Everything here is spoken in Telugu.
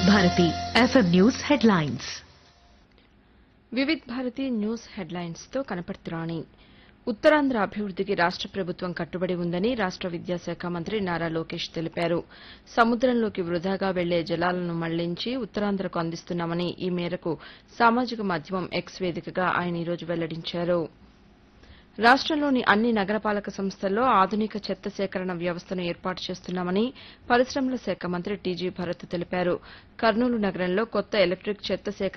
Bharati FM news headlines Vividh Bharati news headlines తో కనపడుతురాణి ఉత్తరాంధ్ర అభివృద్దికి రాష్ట ప్రభుత్వం కట్టుబడి ఉందని రాష్ట విద్యాశాఖ మంత్రి నారా లోకేష్ తెలిపారు సముద్రంలోకి వృధాగా వెళ్లే జలాలను మళ్లించి ఉత్తరాంధ్రకు అందిస్తున్నామని ఈ మేరకు సామాజిక మాధ్యమం ఎక్స్ వేదికగా ఆయన ఈరోజు వెల్లడించారు రాష్టంలోని అన్ని నగరపాలక సంస్థల్లో ఆధునిక చెత్త సేకరణ వ్యవస్థను ఏర్పాటు చేస్తున్నామని పరిశ్రమల శాఖ మంత్రి టీజీ భరత్ తెలిపారు కర్నూలు నగరంలో కొత్త ఎలక్టిక్ చెత్త సేకరణ